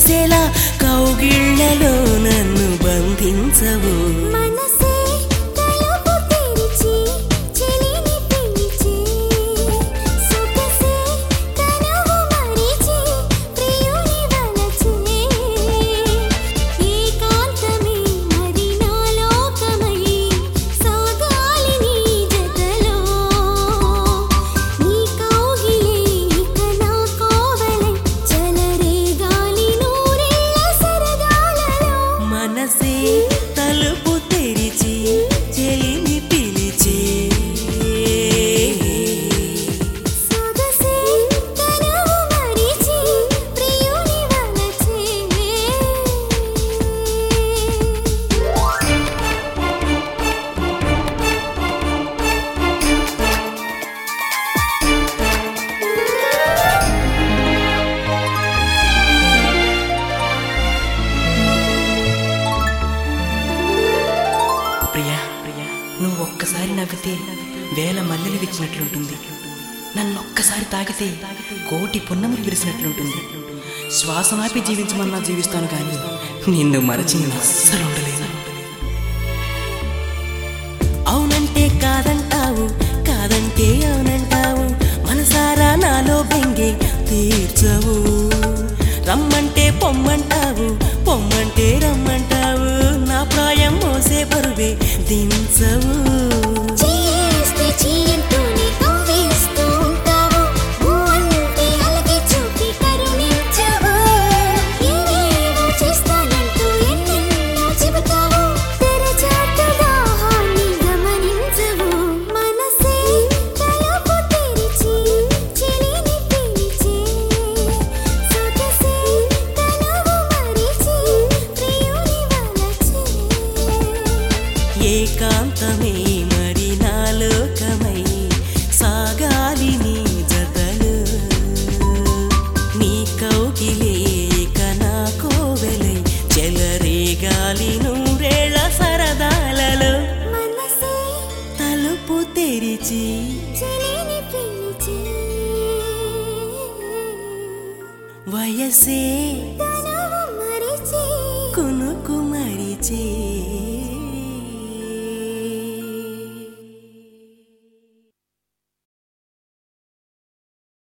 మెరిసేలా కౌగిళ్లలో నన్ను బంధించవు మనసే తలుపు తెరిచి చెలిని పిలిచి సొగసే తనువు మరిచి ప్రియుని వలచే ఏకాంతమే మరి నా లోకమై సాగాలి నీ జతలో నీ కౌగిలే ఇక నా కోవలై చెలరేగాలి నూరేళ్ల సరదాలలో మనసే తలుపు తెరిచి చెలిని పిలిచే సొగసే తనువు మరిచి ప్రియుని వలచే ప్రియా నువ్వు ఒక్కసారి నవ్వితే వేల మల్లెలు విచ్చినట్లుంటుంది నన్ను ఒక్కసారి తాకితే కోటి పున్నములు విరిసినట్లుంటుంది శ్వాసమాపి జీవించమన్నా జీవిస్తాను కానీ నిన్ను మరచి నేను అస్సలు ఉండలేను అవునంటే కాదంటావు కాదంటే అవునంటావు మనసారా నాలో బెంగే తీర్చవు రమ్మంటే పొమ్మంటావు పొమ్మంటే రమ్మంటావు నా ప్రాయం మోసే బరువే దించవు చేస్తే చీయంటూనే కవ్విస్తూ ఉంటావు ఊంటే అలగే చూపి కరుణించవు ఏవేవో చేస్తానంటూ ఎన్నెన్నో చెబుతావు తెరచాటు దాహాన్ని గమనించవు మనసే తలుపు తెరిచి చెలిని పిలిచే సొగసే తనువు మరిచి ప్రియుని వలచే ఏకాంతమే మరి నా లోకమై సాగాలి నీ జతలు నీ కౌకిలే కనా కోవెలై చెలరేగాలి నూరేళ్ల సరదాలలో మనసే తలుపు తెరిచి చెలిని పిలిచే వయసే తన